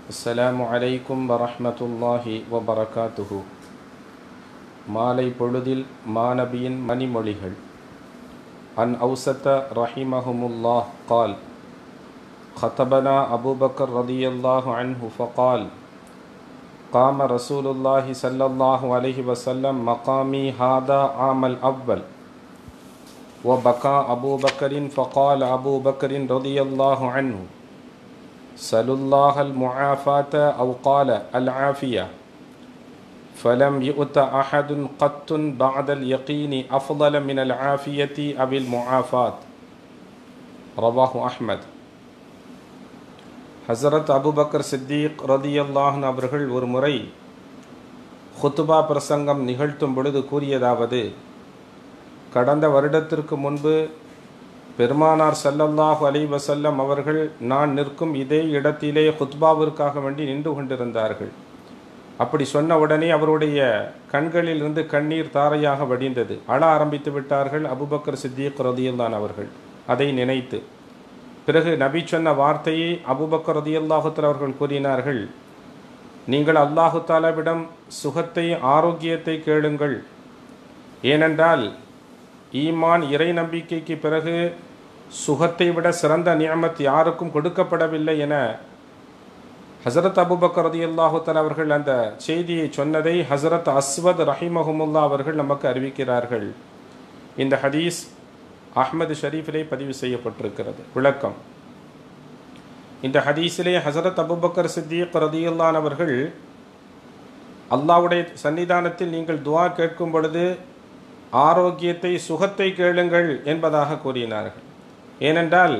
அஸ்ஸலாமு அலைக்கும் வரஹ்மத்துல்லாஹி வபரகாத்துஹு மாலை பொழுதில் மாநபியின் மணிமொழிகள் அன் அவுசத்த ரஹிமஹுமுல்லாஹ் கால் خطبنا أبو بكر رضي الله عنه فقال قام رسول الله صلى الله عليه وسلم مقامي هذا عام الأول وبكى أبو بكر فقال أبو بكر رضي الله عنه سلوا الله المعافاة أو قال العافية فلم يؤت أحد قط بعد اليقين أفضل من العافية أو المعافاة رواه أحمد ஹசரத் அபுபக்கர் சித்திக் ரதியல்லாஹன் அவர்கள் ஒரு முறை ஹுத்துபா பிரசங்கம் நிகழ்த்தும் பொழுது கூறியதாவது கடந்த வருடத்திற்கு முன்பு பெருமானார் சல்லல்லாஹு அலி வசல்லம் அவர்கள் நான் நிற்கும் இதே இடத்திலே ஹுத்பாவிற்காக வேண்டி நின்று கொண்டிருந்தார்கள் அப்படி சொன்ன உடனே அவருடைய கண்களில் இருந்து கண்ணீர் தாரையாக வடிந்தது அழ ஆரம்பித்து விட்டார்கள் அபுபக்கர் சித்திக் ரதியல்லான் அவர்கள் அதை நினைத்து பிறகு நபி சொன்ன வார்த்தையை அபுபக்கர் ரதியல்லாஹுத்தல் அவர்கள் கூறினார்கள் நீங்கள் அல்லாஹு தாலாவிடம் சுகத்தை ஆரோக்கியத்தை கேளுங்கள் ஏனென்றால் ஈமான் இறை நம்பிக்கைக்கு பிறகு சுகத்தை விட சிறந்த நியமத் யாருக்கும் கொடுக்கப்படவில்லை என ஹசரத் அபுபக்கர் ரதி அல்லாஹுத்தல் அவர்கள் அந்த செய்தியை சொன்னதை ஹசரத் அஸ்வத் ரஹிமஹமுல்லா அவர்கள் நமக்கு அறிவிக்கிறார்கள் இந்த ஹதீஸ் அஹ்மது ஷரீஃபிலே பதிவு செய்யப்பட்டிருக்கிறது விளக்கம் இந்த ஹதீஸிலே ஹசரத் அபுபக்கர் சித்திக் ரதியுல்லான் அவர்கள் அல்லாவுடைய சன்னிதானத்தில் நீங்கள் துவா கேட்கும் பொழுது ஆரோக்கியத்தை சுகத்தை கேளுங்கள் என்பதாக கூறினார்கள் ஏனென்றால்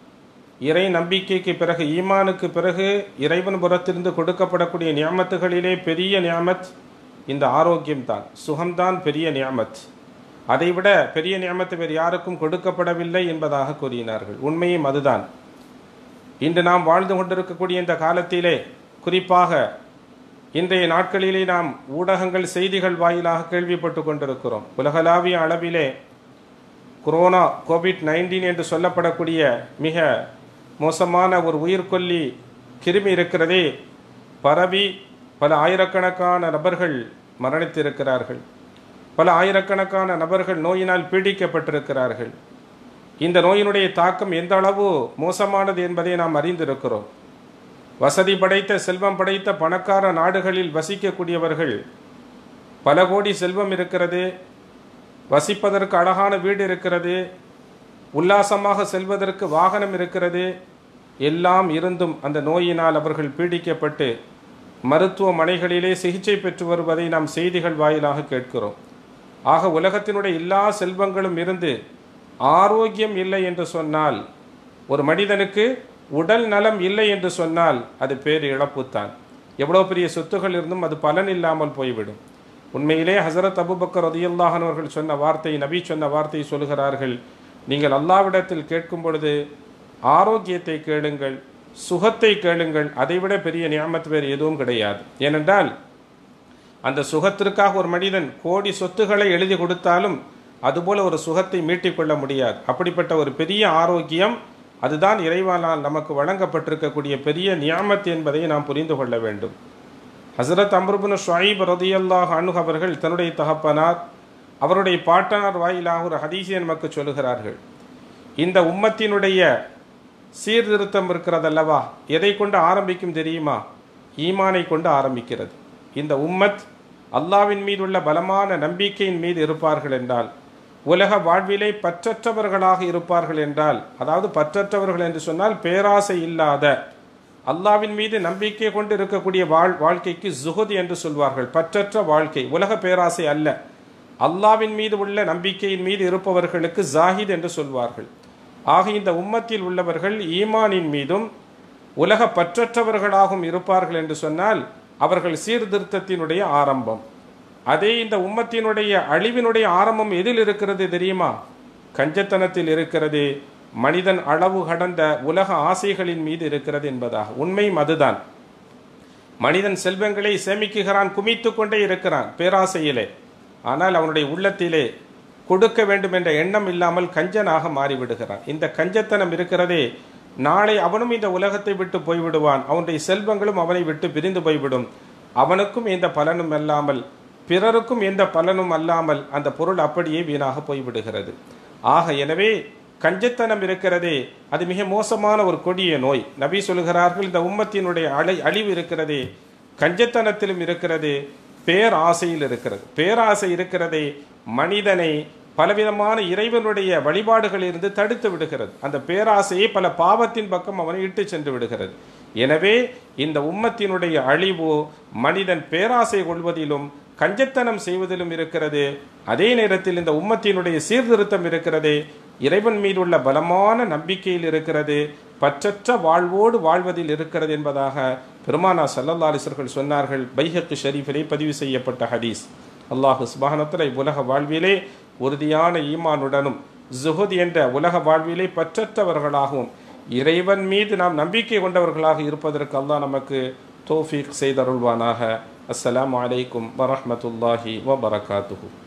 இறை நம்பிக்கைக்கு பிறகு ஈமானுக்கு பிறகு இறைவன் புறத்திலிருந்து கொடுக்கப்படக்கூடிய நியமத்துகளிலே பெரிய நியமத் இந்த ஆரோக்கியம்தான் சுகம்தான் பெரிய நியமத் அதைவிட பெரிய நியமத்து வேறு யாருக்கும் கொடுக்கப்படவில்லை என்பதாக கூறினார்கள் உண்மையும் அதுதான் இன்று நாம் வாழ்ந்து கொண்டிருக்கக்கூடிய இந்த காலத்திலே குறிப்பாக இன்றைய நாட்களிலே நாம் ஊடகங்கள் செய்திகள் வாயிலாக கேள்விப்பட்டு கொண்டிருக்கிறோம் உலகளாவிய அளவிலே கொரோனா கோவிட் நைன்டீன் என்று சொல்லப்படக்கூடிய மிக மோசமான ஒரு உயிர்கொல்லி கிருமி இருக்கிறதே பரவி பல ஆயிரக்கணக்கான நபர்கள் மரணித்திருக்கிறார்கள் பல ஆயிரக்கணக்கான நபர்கள் நோயினால் பீடிக்கப்பட்டிருக்கிறார்கள் இந்த நோயினுடைய தாக்கம் எந்த அளவு மோசமானது என்பதை நாம் அறிந்திருக்கிறோம் வசதி படைத்த செல்வம் படைத்த பணக்கார நாடுகளில் வசிக்கக்கூடியவர்கள் பல கோடி செல்வம் இருக்கிறது வசிப்பதற்கு அழகான வீடு இருக்கிறது உல்லாசமாக செல்வதற்கு வாகனம் இருக்கிறது எல்லாம் இருந்தும் அந்த நோயினால் அவர்கள் பீடிக்கப்பட்டு மருத்துவமனைகளிலே சிகிச்சை பெற்று வருவதை நாம் செய்திகள் வாயிலாக கேட்கிறோம் ஆக உலகத்தினுடைய எல்லா செல்வங்களும் இருந்து ஆரோக்கியம் இல்லை என்று சொன்னால் ஒரு மனிதனுக்கு உடல் நலம் இல்லை என்று சொன்னால் அது பேர் இழப்புத்தான் எவ்வளோ பெரிய சொத்துகள் இருந்தும் அது பலன் இல்லாமல் போய்விடும் உண்மையிலே ஹசரத் அபுபக்கர் ரதியுல்லாஹன் அவர்கள் சொன்ன வார்த்தை நபி சொன்ன வார்த்தை சொல்கிறார்கள் நீங்கள் அல்லாவிடத்தில் கேட்கும் பொழுது ஆரோக்கியத்தை கேளுங்கள் சுகத்தை கேளுங்கள் அதைவிட பெரிய நியமத் வேறு எதுவும் கிடையாது ஏனென்றால் அந்த சுகத்திற்காக ஒரு மனிதன் கோடி சொத்துக்களை எழுதி கொடுத்தாலும் அதுபோல ஒரு சுகத்தை மீட்டிக்கொள்ள முடியாது அப்படிப்பட்ட ஒரு பெரிய ஆரோக்கியம் அதுதான் இறைவானால் நமக்கு வழங்கப்பட்டிருக்கக்கூடிய பெரிய நியாமத் என்பதை நாம் புரிந்து கொள்ள வேண்டும் ஹசரத் அம்ருபின் ஷாயிப் ரதியல்லாஹ் அனு அவர்கள் தன்னுடைய தகப்பனார் அவருடைய பாட்டனார் வாயிலாக ஒரு ஹதீசியை நமக்கு சொல்லுகிறார்கள் இந்த உம்மத்தினுடைய சீர்திருத்தம் இருக்கிறதல்லவா எதை கொண்டு ஆரம்பிக்கும் தெரியுமா ஈமானை கொண்டு ஆரம்பிக்கிறது இந்த உம்மத் அல்லாவின் மீது உள்ள பலமான நம்பிக்கையின் மீது இருப்பார்கள் என்றால் உலக வாழ்விலே பற்றற்றவர்களாக இருப்பார்கள் என்றால் அதாவது பற்றற்றவர்கள் என்று சொன்னால் பேராசை இல்லாத அல்லாவின் மீது நம்பிக்கை கொண்டு இருக்கக்கூடிய வாழ் வாழ்க்கைக்கு ஜுகுத் என்று சொல்வார்கள் பற்றற்ற வாழ்க்கை உலக பேராசை அல்ல அல்லாவின் மீது உள்ள நம்பிக்கையின் மீது இருப்பவர்களுக்கு ஜாஹித் என்று சொல்வார்கள் ஆக இந்த உம்மத்தில் உள்ளவர்கள் ஈமானின் மீதும் உலக பற்றற்றவர்களாகவும் இருப்பார்கள் என்று சொன்னால் அவர்கள் சீர்திருத்தத்தினுடைய ஆரம்பம் அதே இந்த உம்மத்தினுடைய அழிவினுடைய ஆரம்பம் எதில் இருக்கிறது தெரியுமா கஞ்சத்தனத்தில் இருக்கிறது மனிதன் அளவு கடந்த உலக ஆசைகளின் மீது இருக்கிறது என்பதாக உண்மையும் அதுதான் மனிதன் செல்வங்களை சேமிக்குகிறான் குமித்து கொண்டே இருக்கிறான் பேராசையிலே ஆனால் அவனுடைய உள்ளத்திலே கொடுக்க வேண்டும் என்ற எண்ணம் இல்லாமல் கஞ்சனாக மாறிவிடுகிறான் இந்த கஞ்சத்தனம் இருக்கிறதே நாளை அவனும் இந்த உலகத்தை விட்டு போய்விடுவான் அவனுடைய செல்வங்களும் அவனை விட்டு பிரிந்து போய்விடும் அவனுக்கும் எந்த பலனும் அல்லாமல் பிறருக்கும் எந்த பலனும் அல்லாமல் அந்த பொருள் அப்படியே வீணாக போய்விடுகிறது ஆக எனவே கஞ்சத்தனம் இருக்கிறதே அது மிக மோசமான ஒரு கொடிய நோய் நபி சொல்கிறார்கள் இந்த உம்மத்தினுடைய அழை அழிவு இருக்கிறதே கஞ்சத்தனத்திலும் இருக்கிறது பேராசையில் இருக்கிறது பேராசை இருக்கிறதே மனிதனை பலவிதமான இறைவனுடைய வழிபாடுகளிலிருந்து தடுத்து விடுகிறது அந்த பேராசையை பல பாவத்தின் பக்கம் அவனை இட்டு சென்று விடுகிறது எனவே இந்த உம்மத்தினுடைய அழிவு மனிதன் பேராசை கொள்வதிலும் கஞ்சத்தனம் செய்வதிலும் இருக்கிறது அதே நேரத்தில் இந்த உம்மத்தினுடைய சீர்திருத்தம் இருக்கிறது இறைவன் மீதுள்ள பலமான நம்பிக்கையில் இருக்கிறது பற்றற்ற வாழ்வோடு வாழ்வதில் இருக்கிறது என்பதாக பெருமானா சல்லல்லா அலிசர்கள் சொன்னார்கள் பைஹக்கு ஷரீஃபிலே பதிவு செய்யப்பட்ட ஹதீஸ் அல்லாஹு சுபானத்தில் உலக வாழ்விலே உறுதியான ஈமானுடனும் ஜுஹுத் என்ற உலக வாழ்விலே பற்றற்றவர்களாகவும் இறைவன் மீது நாம் நம்பிக்கை கொண்டவர்களாக இருப்பதற்கு அல்லாஹ் நமக்கு தோஃபீக் செய்தருள்வானாக அஸ்ஸலாமு அலைக்கும் வரஹ்மத்துல்லாஹி வபரகாத்துஹு